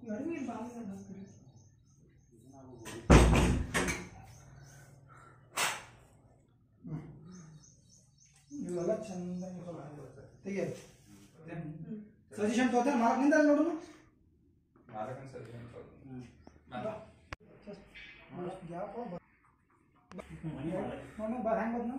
ಎಡವಿ ಬಾಗಿಲು ಹಾಕ್ರಿ ಇವೆಲ್ಲ ಚಂದ ತೆಗಿ ಸಜೆಷನ್ ತಗೋತಾರೆ ನಾಲ್ಕು ನಿಂದ ನೋಡು ಮಾಲಕನ ಸಜೆಷನ್ ಗ್ಯಾಪ್ ನೋಡಿ ಬಾ ಹೆಂಗೆ ಬಂದು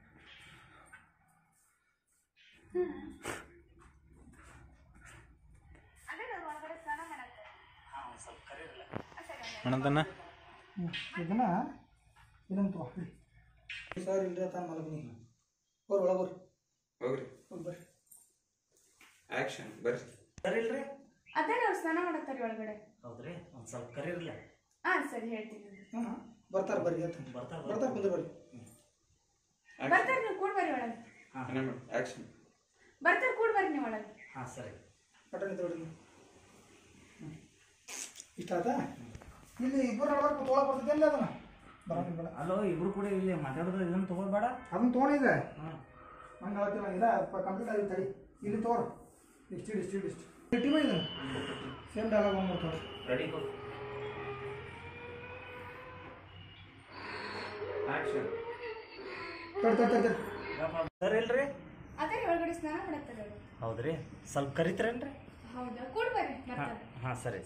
ಅಣ್ಣಂತನ್ನ ಹ್ಞೂ ಇದನ್ನ ಇದನ್ನ ತಗೋ ಸರ್ ಇಲ್ಲದೆ ತಾನು ಮಲಗ್ನಿ ಬರ್ರಿ ಒಳಗೆ ಬರ್ರಿ ಹೋಗ್ರಿ ಹೋಗಿ ಬರ್ರಿ ಆಕ್ಷನ್ ಬರ್ರಿ ಕರೀಲ್ರಿ ಅದೇ ಅವ್ರು ಸ್ನಾನ ಮಾಡತ್ತಾರೆ ಒಳಗಡೆ ಹೌದ್ರಿ ಒಂದ್ ಸ್ವಲ್ಪ ಕರೀರ್ಲ ಹಾ ಸರಿ ಹೇಳ್ತೀನಿ ಹಾಂ ಬರ್ತಾರೆ ಬರ್ರಿ ಎತ್ತ ಬರ್ತಾರ ಬರ್ತಾರೆ ಕುಂದ್ರ ಬರ್ರಿ ಬರ್ತಾರೆ ನೀವು ಕೂಡ್ ಬರ್ರಿ ಒಳಗೆ ಆಕ್ಷನ್ ಬರ್ತಾರೆ ಕೂಡ್ ಬರ್ರಿ ನೀವು ಒಳಗೆ ಹಾ ಸರಿ ಪಟನ್ ಇದ್ದು ನೋಡಿ ಇಷ್ಟ ಆಯ್ತಾ ಇಲ್ಲಿ ಇಬ್ಬರು ನಡ್ಬಾರ್ದು ತೊಗೊಳಕ್ ಬರ್ತೈತೆ ಎಲ್ಲ ಅದನ್ನ ಬರಂಗಿಲ್ಲ ಬೇಡ ಅಲ್ಲೋ ಇಬ್ರು ಕೂಡ ಇಲ್ಲಿ ಮಾತಾಡೋದು ಇದನ್ನ ತಗೋಬೇಡ ಅದನ್ನ ತೊಗೊಂಡಿದೆ ಹ್ಮ್ ಹಂಗೆ ಹೇಳ್ತಿಲ್ಲ ಇಲ್ಲ ಕಂಪ್ಲೀಟ್ ಆಗಿ ತಡಿ ಇಲ್ಲಿ ತೋರು ಇಷ್ಟು ಇಡು, ಇಷ್ಟು ಇಡು, ಇಷ್ಟು ಇಟ್ಟು ಮಾಡಿ ಇದನ್ನ ಸೇಮ್ ಡೈಲಾಗ್ ಒಂದು ಮಾಡ್ತಾರೆ ರೆಡಿ ಆಕ್ಷನ್ ತಡಿ ತಡಿ ತಡಿ ತಡಿ ಕರೀಲ್ರಿ ಅದೇ ಒಳಗಡೆ ಸ್ನಾನ ಮಾಡತ್ತಾರೆ ಅವ್ರು ಹೌದ್ರಿ ಸ್ವಲ್ಪ ಕರಿತೀರೇನ್ರಿ ಹೌದಾ ಕೂಡ್ ಬರ್ರಿ ಹಾ ಬರ್ತಾರೆ ಹಾ ಸರಿ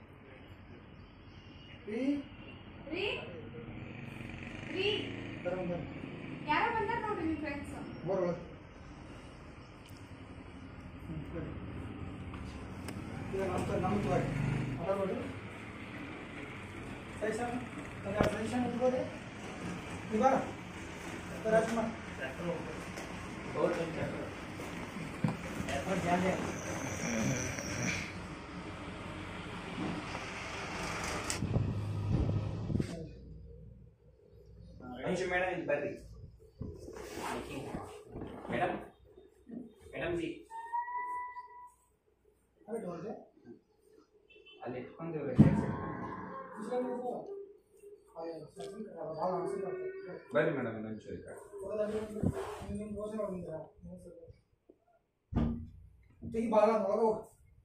ಈ ರೀ ರೀ ಬರೋಣ ಬರ್ರಿ ಯಾರೋ ಬಂದಾರ ನೋಡ್ರಿ ನಿಮ್ಮ ಫ್ರೆಂಡ್ಸ್ ಬೋರ್ ಒಳಗೆ ಹ್ಞೂ ಸರಿ ಈಗ ನಮ್ಮ ನಮ್ಮ ತೋರಿ ಅದ ನೋಡಿ ಸೈಸನ್ ಸೈಸನ್ ಇಟ್ಕೋರಿ ಈಗ ಬಾರ ರಾಜ್ಕುಮಾರ್ ಮೇಡಮ್ ಇಲ್ಲಿ ಬರ್ರಿ ಮೇಡಮ್ ಮೇಡಮ್ ಜಿ ಆಯ್ತು ನೋಡ್ರಿ ಅಲ್ಲಿ ಇಟ್ಕೊಂಡಿವ್ರಿ ಬರ್ರಿ ಮೇಡಮ್ ಇನ್ನೊಂಚೂರು ಈ ಕಡೆ. ತೆಗಿ ಬಾಳ ಒಳಗೆ ಹೋಗು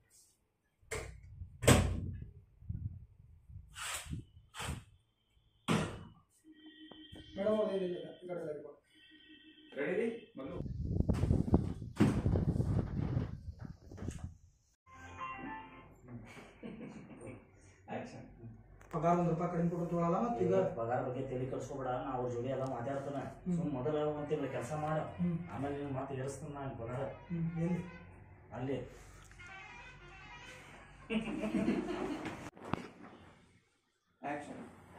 ಮೇಡಮ್ ಅವ್ರು ಇಲ್ಲ ಇಲ್ಲ ಈ ಕಡೆ ಇಲ್ಲ, ಈ ಕಡೆ. ರೆಡಿ ರೀ ಮೊದಲು ಆಕ್ಷನ್ ಪಗಾರ ಒಂದು ರೂಪಾಯಿ ಕಡಿಮೆ ಕೊಟ್ಟು ತೊಗೊಳಲ್ಲ ಮತ್ತು ಈಗ ಪಗಾರ ಬಗ್ಗೆ ತಲೆ ಕಳ್ಸ್ಕೊಬೇಡ ನಾ ಅವ್ರ ಜೋಡಿ ಎಲ್ಲ ಮಾತಾಡ್ತಾನ ಸುಮ್ ಮೊದಲ ಒಂದ್ ತಿಂಗಳ ಕೆಲಸ ಮಾಡ ಹ್ಮ್. ಆಮೇಲೆ ನೀನು ಮತ್ತೆ ಏರಿಸ್ತಾನ ನಾನು ಪಗಾರ ಹ್ಮ್, ಎಲ್ಲಿ ಅಲ್ಲಿ ಆಕ್ಷನ್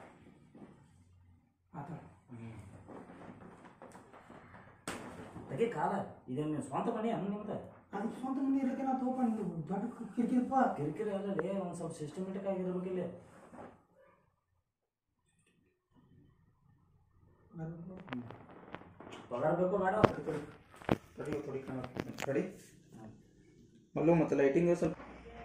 ಆತ ತೆಗಿ ಕಾಲ ಇದೇನು ನೀವು ಸ್ವಂತ ಮನೆ ಹಂಗ ನಿಮ್ದು ಅದಕ್ಕೆ ಸ್ವಂತ ಮನೆ ಇರ್ಲಿಕ್ಕೆ ನಾ ತಗೋಕೊಂಡು ದೊಡ್ಡ ಕಿರಿಕಿರಿಪ್ಪ ಕಿರಿಕಿರಿ ಅಲ್ಲಲ್ಲಿ ಒಂದು ಸ್ವಲ್ಪ ಸಿಸ್ಟಮೆಟಿಕ್ ಆಗಿರ್ಬೇಕು ಇಲ್ಲಿ ಪಗಾರ ಬೇಕು ಬೇಡ ತಡಿ ತಡಿ ತಡಿ ಮಲ್ಲು ಮತ್ತು ಲೈಟಿಂಗ್ ಸ್ವಲ್ಪ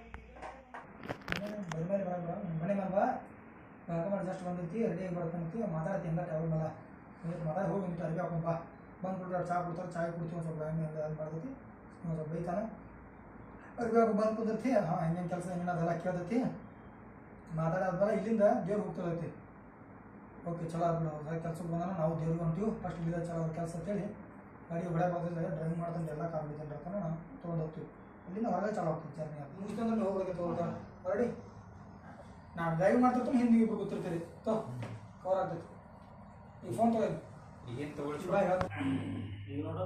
ಮನೆ ಮೇಲೆ ಬರ ಬರ ಮನೆ ಮೇಲೆ ಬಾ ಕರ್ಕೊಂಡ್ ಜಸ್ಟ್ ಬಂದೈತಿ ರೆಡಿ ಆಗಿ ಬರ್ತಾನೈತಿ ಮಾತಾಡ್ತಿ ಹೆಂಗ ಟವಲ್ ಮೇಲೆ ಇವತ್ತು ಮಾತಾಡಿ ಹೋಗಿ ನಿಂತು ಅರ್ಬಿ ಹಾಕೊಂಡ್ ಬಾ ಬಂದ್ಬಿಟ್ರೆ ಚಾ ಕೊಡ್ತಾರೆ ಚಾಯ್ ಕುಡ್ತೀವಿ ಒಂದು ಸ್ವಲ್ಪ ಎಣ್ಣೆ ಅದು ಮಾಡ್ತೈತಿ ಒಂದು ಸ್ವಲ್ಪ ಬೈತಾನೆ ಅರ್ಬಿ ಹಾಕಿ ಬಂದು ಕುಂದಿರ್ತಿ ಹಾಂ ಹೆಂಗೇನು ಕೆಲಸ ಹೆಂಗೆ ಅದೆಲ್ಲ ಕೇಳ್ತೈತಿ ಮಾತಾಡೋದ್ಮೇಲೆ ಇಲ್ಲಿಂದ ದೇವ್ರು ಹೋಗ್ತಿರ್ತೈತಿ ಓಕೆ ಚಲೋ ಆಗ್ಬಿಡ ಹೊಸ ಕೆಲ್ಸಕ್ಕೆ ಬಂದಾನ ನಾವು ದೇವ್ರಿಗೆ ಹೊಂಟೀವಿ ಫಸ್ಟ್ ಇಲ್ಲಿಂದ ಚಲೋ ಅವ್ರ ಕೆಲಸ ಅಂತೇಳಿ ಗಾಡಿ ಹೊಡೆ ಬರ್ತಿದ್ರೆ ಡ್ರೈವಿಂಗ್ ಮಾಡ್ತಾನೆ ಎಲ್ಲ ಕಾಮಿಡಿ ಜನರ ಹತ್ರ ನಾವು ತೊಗೊಂಡು ಹೋಗ್ತೀವಿ ಇಲ್ಲಿಂದ ಹೊರಗೆ ಚಲೋ ಆಗ್ತೈತಿ ಜರ್ನಿ ಅದು ಮುಗಿಸ್ಕೊಂಡ್ರೆ ಹೋಗ್ಬೇಕು ತಗೋತಾರೆ ಹೊರಡಿ ನಾನು ಡ್ರೈವಿಂಗ್ ಮಾಡ್ತಿರ್ತಾನೆ ಹಿಂದೆ ನೀವು ಇಬ್ರು ಗೊತ್ತಿರ್ತೀರಿ ತೋ ಕವರ್ ಆಗ್ತೈತಿ ಈ ಫೋನ್ ತಗೋ ಈಗೇನು ತಗೊಳ್ಸಿ ಶಿವ ಹೇಳ್ದ ಈಗ ನೋಡು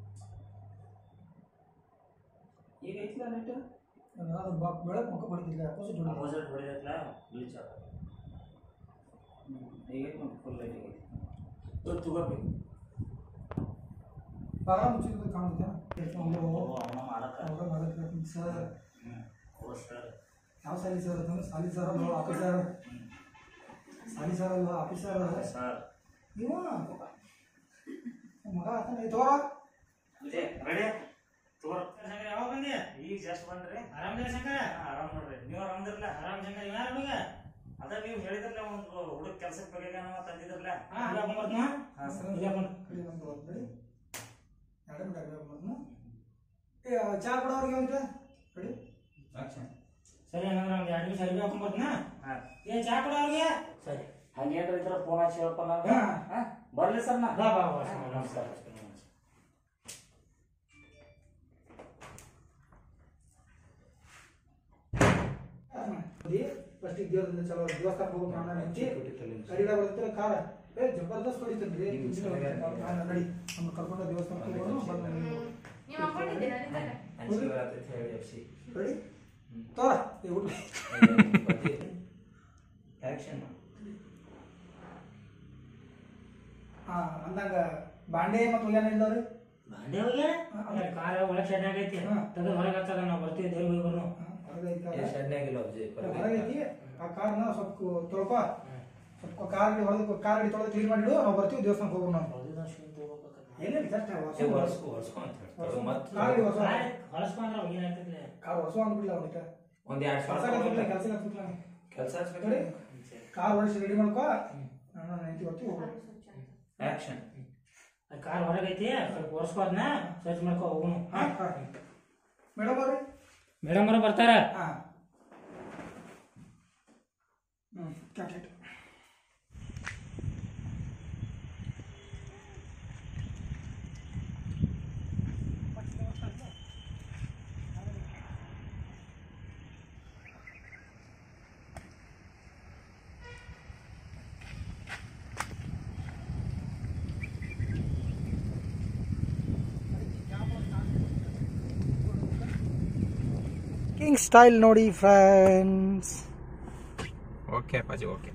ಈಗ ಐತಿಲ್ಲ ನೆಟ್ ಅದು ಬ ಬೆಳಕು ಮುಖ ಬಡಿತಿಲ್ಲ ಅಪೋಸಿಟ್ ಹೊಡಿಲ್ಲ ಅಪೋಸಿಟ್ ಹೊಡಿದೈತ್ಲ ಬ್ಲೀಚ್ ಈಗ ಫುಲ್ ಲೈಟ್ ಐತಿ ಇವತ್ತು ತಗೋಬೇಕು ಬಾಳ ಮುಚ್ಚಿದ್ದು ಕಾಣುತ್ತೆ ಅವನ ಮಾಡಕ್ಕ ಅವ್ರ ಮಾಡಕ್ಕೆ ಸರ್ ಓ ಸರ್ ಯಾವ ಸಾಲಿ ಸರ್ ಅದು ಸಾಲಿ ಸರ್ ಅಲ್ವ ಆಫೀಸರ್ ಸಾಲಿ ಸರ್ ಅಲ್ವ ಆಫೀಸರ್ ಸರ್ ಇವ ಮಗ ಆತನ ತೋರ ರೆಡಿ ತಗೋರ ಯಾವಾಗ ಬಂದಿ ಈಗ ಜಸ್ಟ್ ಬಂದ್ರಿ ಆರಾಮದಿರ ಶಂಕರ ಆರಾಮ್ ನೋಡ್ರಿ ನೀವು ಆರಾಮದಿರಲ್ಲ ಆರಾಮ್ ಶಂಕರ ಯಾರು ಹುಡುಗ ಅದ ನೀವು ಹೇಳಿದ್ರಲ್ಲ ಒಂದು ಹುಡುಗ ಕೆಲ್ಸಕ್ಕೆ ಬೇಕಾಗ ತಂದಿದ್ರಲ್ಲ ಹಾ ಸರ್ ಚಾ ಕೊಡೋರಿಗೆ ಅಂತ ರೆಡಿ ಆಕ್ಷನ್ ಸರಿ ಹಂಗಂದ್ರೆ ಒಂದು ಎರಡು ನಿಮಿಷ ಅರ್ಬಿ ಹಾಕೊಂಡ್ ಬರ್ತೀನ ಹಾಂ ಏನ್ ಚಾ ಕೊಡ ಅವ್ರಿಗೆ ಸರಿ ಹಂಗೇನ್ರ ಇದ್ರ ಫೋನ್ ಹಚ್ಚಿ ಹೇಳಪ್ಪ ನಾನು ಹಾ. ಹಾ? ಬರ್ಲಿ ಸರ್ ನಾ ಬಾ ಬಾ ಬಾ ನಮಸ್ಕಾರ ಫಸ್ಟ್ ದೇವರದಿಂದ ಚಲೋ ದೇವಸ್ಥಾನ ಹೋಗಿ ನಾನು ನೆಂಚಿ ಗಾಡಿಗೆ ಬರ್ತಾರೆ ಕಾರ ಏ ಜಬರ್ದಸ್ತ್ ಹೊಡಿತೇನ್ರಿ ನಾನು ನಡಿ ನಮ್ಮ ಕರ್ಕೊಂಡು ದೇವಸ್ಥಾನಕ್ಕೆ ಹೋಗೋಣ ಬಂದು ನೀವು ನೀವು ಅನ್ಕೊಂಡಿದ್ದೀರಾ ನಿಂತಲ್ಲ ಅಂಜಿಕೆ ಬರತೈತೆ ಹೇಳಿ ಅಪ್ಸಿ ರೆಡಿ ತೋರ ಏ ಊಟ ಆ್ಯಕ್ಷನ್ ಹಾ ಅಂದಂಗ ಬಾಂಡೆ ಮತ್ತು ಏನ ಇಲ್ದವ್ರಿ ಬಾಂಡೆ ಹೋಗ್ಯಾರ ಕಾರ ಒಳಗೆ ಶೆಡ್ ಆಗೈತಿ ಹಾ. ತೆಗೆದು ಹೊರಗೆ ಹಚ್ಚಾಗ ನಾವು ಬರ್ತೀವಿ ದೇವ್ರಿಗೆ ಹೋಗಿ ಬರ್ನು ಹೊರಗೈತಿ ಸಣ್ಣಾಗಿಲ್ಲ ಅಪ್ಸಿ ಹೊರಗೈತಿ ಆ ಕಾರ್ನ ಸ್ವಲ್ಪ ತೊಳ್ಕೊ ಸ್ವಲ್ಪ ಕಾರ್ ಗಾಡಿ ಹೊಡೆದು ಕಾರ್ ಗಾಡಿ ತೊಳೆದು ಕ್ಲೀನ್ ಮಾಡಿಡು ನಾವು ಬರ್ತೀವಿ ದೇವಸ್ಥಾನಕ್ಕೆ ಹೋಗೋಣ ನಾವು ಎಲ್ಲಿ ಜಸ್ಟ್ ಹೊರ್ಸ್ಕೊ ಹೊರ್ಸ್ಕೊ ಅಂತ ಹೇಳ್ತಾರೆ ಮತ್ತೆ ಕಾರ್ ಗಾಡಿ ಹೊಸ ಹೊಳಸ್ಕೊಂಡ್ರೆ ಏನಾಗ್ತದೆ ಕಾರ್ ಹೊಸ ಅಂದ್ಬಿಡ್ಲ ಅವನಿಗೆ ಒಂದ್ ಎರಡು ಕೆಲಸ ಸಾವಿರ ಕೆಲಸ ಕೆಲಸ ಕೆಲಸ ನೋಡಿ ಕಾರ್ ಹೊಡಿಸಿ ರೆಡಿ ಮಾಡ್ಕೊ ನಾನು ನೈಂಟಿ ಬರ್ತೀವಿ ಹೋಗೋಣ ಆ್ಯಕ್ಷನ್ ಕಾರ್ ಹೊರಗೈತಿ ಸ್ವಲ್ಪ ಒರೆಸ್ಕೋದ್ನ ಸ್ವಚ್ಛ ಮಾಡ್ಕೊ ಹೋಗುನು ಹಾಂ ಹಾಂ ಮೇಡಮ್ ಅವ್ರಿ ಮೇಡಮ್ ಅವ್ರು ಬರ್ತಾರ ಹಾಂ ಹ್ಞೂ ಕ್ಯಾಟ್ ಕಿಂಗ್ ಸ್ಟೈಲ್ ನೋಡಿ ಫ್ರೆಂಡ್ಸ್ ಓಕೆ ಅಪ್ಪಾಜಿ ಓಕೆ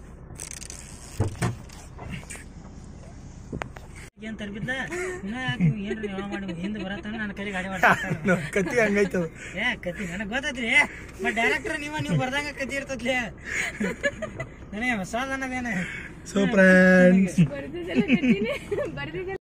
ಏನ್ ತರ್ಬಿದ್ಲ ಇನ್ನ ಯಾಕೆ ನೀವು ಏನ್ರಿ ಯಾವ ಮಾಡಿ ಹಿಂದೆ ಬರತ್ತಾನ ನನ್ನ ಕೈಲಿ ಗಾಡಿ ಮಾಡ್ತಾರೆ ಕತ್ತಿ ಹಂಗಾಯ್ತು ಏ ಕತಿ ನನಗೆ ಗೊತ್ತೈತ್ರಿ ಬಟ್ ಡೈರೆಕ್ಟರ್ ನೀವ ನೀವು ಬರ್ದಂಗ ಕತಿ ಇರ್ತತ್ಲಿ ನನಗೆ ಹೊಸ ಅನ್ನೋದೇನ ಸೊ ಫ್ರೆಂಡ್ಸ್ ಬರ್ದಿದ್ದೆಲ್ಲ ಕಟ್ಟಿನಿ ಬರ್ದಿದ್ದೆಲ್ಲ